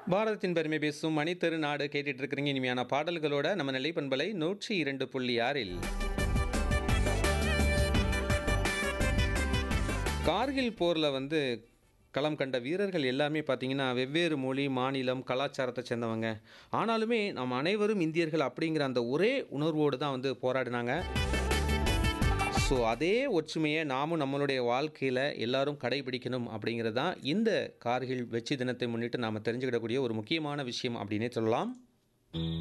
பாரதத்தின் பெருமை பேசும் மணி நாடு கேட்டுட்டு இருக்கிறீங்க இனிமையான பாடல்களோட நம்ம நிலை பண்பலை நூற்றி இரண்டு புள்ளி ஆறில் கார்கில் போரில் வந்து களம் கண்ட வீரர்கள் எல்லாமே பார்த்தீங்கன்னா வெவ்வேறு மொழி மாநிலம் கலாச்சாரத்தை சேர்ந்தவங்க ஆனாலுமே நாம் அனைவரும் இந்தியர்கள் அப்படிங்கிற அந்த ஒரே உணர்வோடு தான் வந்து போராடினாங்க ஸோ அதே ஒற்றுமையை நாமும் நம்மளுடைய வாழ்க்கையில் எல்லாரும் கடைபிடிக்கணும் அப்படிங்கிறது தான் இந்த கார்கில் வெற்றி தினத்தை முன்னிட்டு நாம் தெரிஞ்சுக்கிடக்கூடிய ஒரு முக்கியமான விஷயம் அப்படின்னே சொல்லலாம்